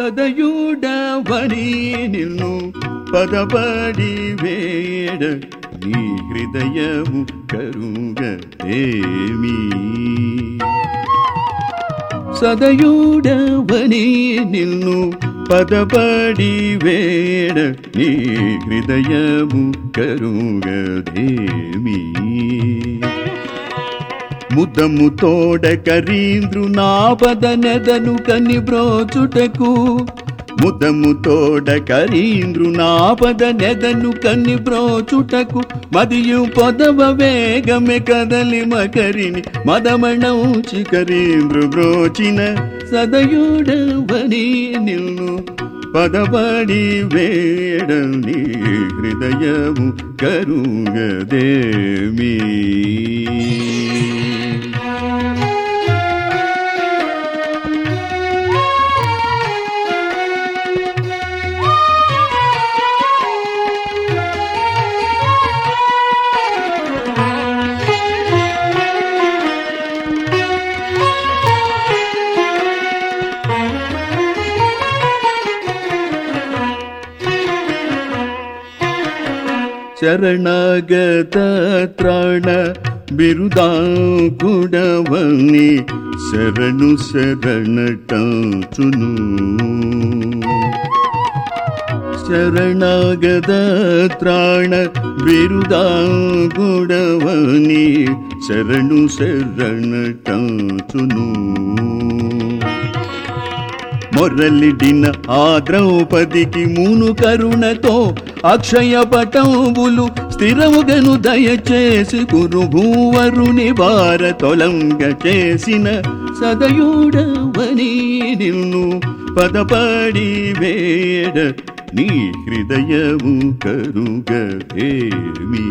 సదయుడవని నిన్ను పదపడి వేడ నీ హృదయము కరుగేమి సదయుడవని నిన్ను పదపడి వేడ నీ హృదయము కరుగదేమి ముదము తోడ కరీంద్రు నాపద నెదను కని బ్రోచుటకు ముదము తోడ కరీంద్రు నాపద నెదను కని బ్రోచుటకు మదియు పొదవ వేగమె కదలి మకరిని మదమణం చికరీంద్రు బ్రోచిన సదయుడవని నిన్ను పదపడి వేడని హృదయము కరుగదేమీ ಶರಣಗತ ತ್ರಾಣ ಬಿರುದಾಂಕುಡವನಿ ಶರಣು ಶರಣಟುನು ಶರಣಾಗದ ತ್ರಾಣ ಬಿರುದಾಂಕುಡವನಿ ಶರಣು ಶರಣಟುನು మొర్రలిడిన ఆ ద్రౌపదికి మూను కరుణతో అక్షయ పటంబులు స్థిరముగను దయచేసి కురు భూవరుని వార తొలంగ చేసిన సదయుడవని నిన్ను పదపడి వేడ నీ హృదయము కరుగేమీ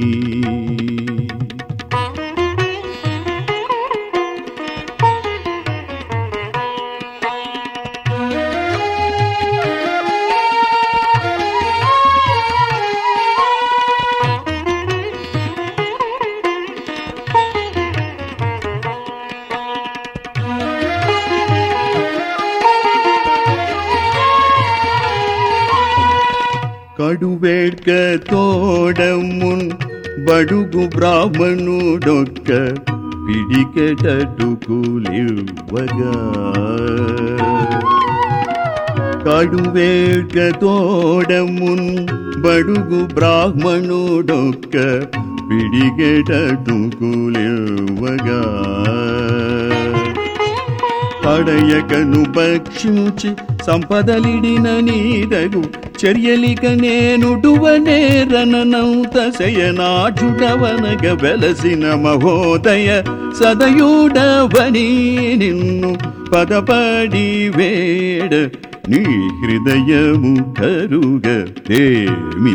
కడువేడ్క తోడమున్ బడుగు బ్రాహ్మణుడొక్క పిడికెటటుకులివ్వగా కడువేడ్క తోడమున్ బడుగు బ్రాహ్మణుడొక్క పిడికెటటుకులివ్వగా పడయకను భక్షించి సంపదలిడిన నీదగు చర్యలిక నేనుడువనేరనంత శయనాఢుడవనగ వెలసిన మహోదయ సదయుడవని నిన్ను పదపడి వేడ నీ హృదయము కరుగేమి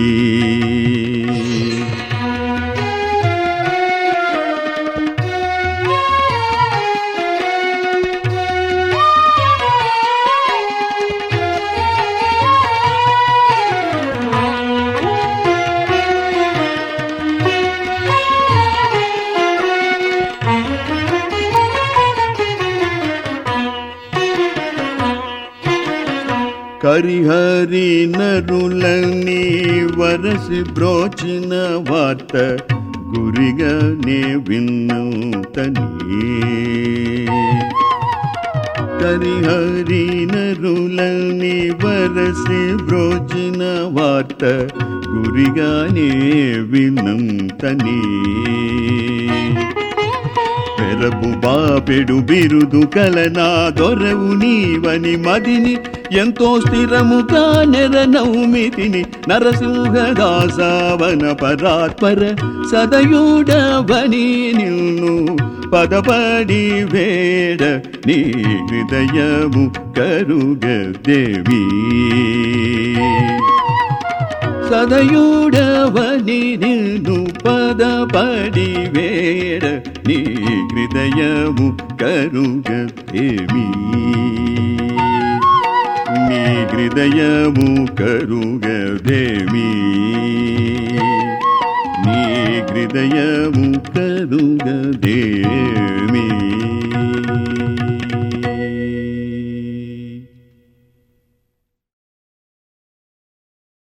కరిహరి నరులని వరసి బ్రోచిన వార్త గురిగా నే విన్నూతని కరిహరి నరులని వరసి బ్రోచిన వార్త గురిగానే వినంతని పెరపు బాపెడు బిరుదు కలనా దొరవు నీవని మదిని ఎంతో స్థిరముగా నెర నౌమితిని నరసింహదాసావన పరాత్పర సదయుడవని నిన్ను పదపడి వేడ నీ హృదయము కరుగదేవి సదయుడవని నిన్ను పదపడి వేడ నీ హృదయము కరుగేమి నీ హృదయము కరుగదేమి నీ హృదయము కరుగదేమి